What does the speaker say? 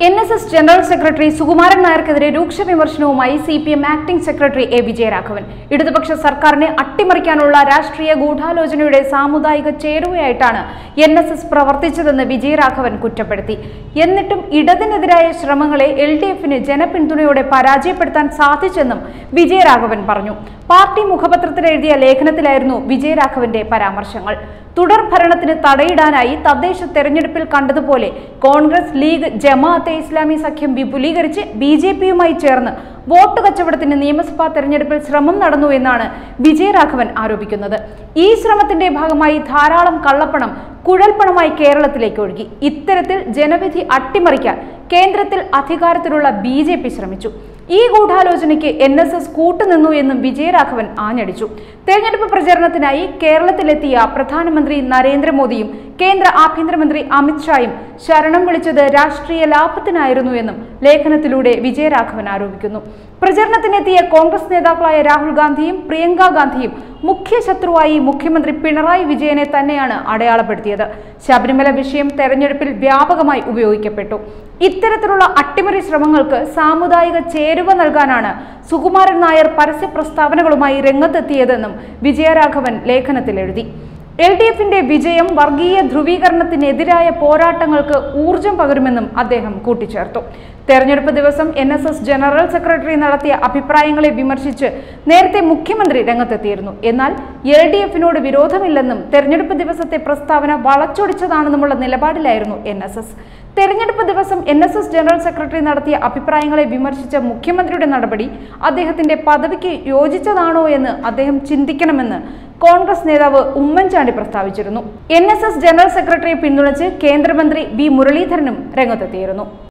N S S general secretary Sukumaran നായർക്കെതിരെ രൂക്ഷ വിമർശനവുമായി C P M acting secretary A Vijayaraghavan ഇടതുപക്ഷ സർക്കാരിനെ അട്ടിമറിക്കാനുള്ള രാഷ്ട്രീയ ഗൂഢാലോചനയുടെ സാമുദായിക ചേരുവയായിട്ടാണ് എൻ എസ് എസ് പ്രവർത്തിച്ചതെന്ന് വിജയരാഘവൻ കുറ്റപ്പെടുത്തി എന്നിട്ടും ഇടതിനെതിരായ ശ്രമങ്ങളെ എൽ ഡി എഫിന് ജനപിന്തുണയോടെ പരാജയപ്പെടുത്താൻ സാധിച്ചെന്നും വിജയരാഘവൻ പറഞ്ഞു പാർട്ടി മുഖപത്രത്തിൽ എഴുതിയ ലേഖനത്തിലായിരുന്നു വിജയരാഘവന്റെ പരാമർശങ്ങൾ തുടർ ഭരണത്തിന് തടയിടാനായി തദ്ദേശ തെരഞ്ഞെടുപ്പിൽ കണ്ടതുപോലെ കോൺഗ്രസ് ലീഗ് ജമാഅത്തെ ഇസ്ലാമി സഖ്യം വിപുലീകരിച്ച് ബി ജെ പിയുമായി ചേർന്ന് വോട്ട് കച്ചവടത്തിന് നിയമസഭാ തെരഞ്ഞെടുപ്പിൽ ശ്രമം നടന്നു എന്നാണ് വിജയരാഘവൻ ആരോപിക്കുന്നത് ഈ ശ്രമത്തിന്റെ ഭാഗമായി ധാരാളം കള്ളപ്പണം കുഴൽപ്പണമായി കേരളത്തിലേക്ക് ഒഴുകി ഇത്തരത്തിൽ ജനവിധി അട്ടിമറിക്കാൻ കേന്ദ്രത്തിൽ അധികാരത്തിലുള്ള ബി ജെ പി ശ്രമിച്ചു ഈ ഗൂഢാലോചനയ്ക്ക് എൻ എസ് എസ് കൂട്ടുനിന്നു എന്നും വിജയരാഘവൻ ആഞ്ഞടിച്ചു തെരഞ്ഞെടുപ്പ് പ്രചരണത്തിനായി കേരളത്തിലെത്തിയ പ്രധാനമന്ത്രി നരേന്ദ്രമോദിയും കേന്ദ്ര ആഭ്യന്തരമന്ത്രി അമിത്ഷായും ശരണം വിളിച്ചത് രാഷ്ട്രീയ ലാഭത്തിനായിരുന്നു എന്നും ലേഖനത്തിലൂടെ വിജയരാഘവൻ ആരോപിക്കുന്നു പ്രചരണത്തിനെത്തിയ കോൺഗ്രസ് നേതാക്കളായ രാഹുൽ ഗാന്ധിയും പ്രിയങ്ക ഗാന്ധിയും മുഖ്യ ശത്രുവായി മുഖ്യമന്ത്രി പിണറായി വിജയനെ തന്നെയാണ് അടയാളപ്പെടുത്തിയത് ശബരിമല വിഷയം തെരഞ്ഞെടുപ്പിൽ വ്യാപകമായി ഉപയോഗിക്കപ്പെട്ടു ഇത്തരത്തിലുള്ള അട്ടിമറി ശ്രമങ്ങൾക്ക് സാമുദായിക ചേരുവ നൽകാനാണ് സുകുമാരൻ നായർ പരസ്യ പ്രസ്താവനകളുമായി രംഗത്തെത്തിയതെന്നും വിജയരാഘവൻ ലേഖനത്തിൽ എഴുതി എൽ ഡി എഫിന്റെ വിജയം വർഗീയ ധ്രുവീകരണത്തിനെതിരായ പോരാട്ടങ്ങൾക്ക് ഊർജം പകരുമെന്നും അദ്ദേഹം കൂട്ടിച്ചേർത്തു തെരഞ്ഞെടുപ്പ് ദിവസം N S S general secretary നടത്തിയ അഭിപ്രായങ്ങളെ വിമർശിച്ച് നേരത്തെ മുഖ്യമന്ത്രി രംഗത്തെത്തിയിരുന്നു എന്നാൽ എൽ ഡി എഫിനോട് വിരോധമില്ലെന്നും തെരഞ്ഞെടുപ്പ് ദിവസത്തെ പ്രസ്താവന വളച്ചൊടിച്ചതാണെന്നുമുള്ള നിലപാടിലായിരുന്നു എൻ എസ് എസ് തെരഞ്ഞെടുപ്പ് ദിവസം N S S general secretary നടത്തിയ അഭിപ്രായങ്ങളെ വിമർശിച്ച മുഖ്യമന്ത്രിയുടെ നടപടി അദ്ദേഹത്തിന്റെ പദവിക്ക് യോജിച്ചതാണോ എന്ന് അദ്ദേഹം ചിന്തിക്കണമെന്ന് കോൺഗ്രസ് നേതാവ് ഉമ്മൻചാണ്ടി പ്രസ്താവിച്ചിരുന്നു എൻ എസ് എസ് ജനറൽ സെക്രട്ടറിയെ പിന്തുണച്ച് കേന്ദ്രമന്ത്രി വി മുരളീധരനും രംഗത്തെത്തിയിരുന്നു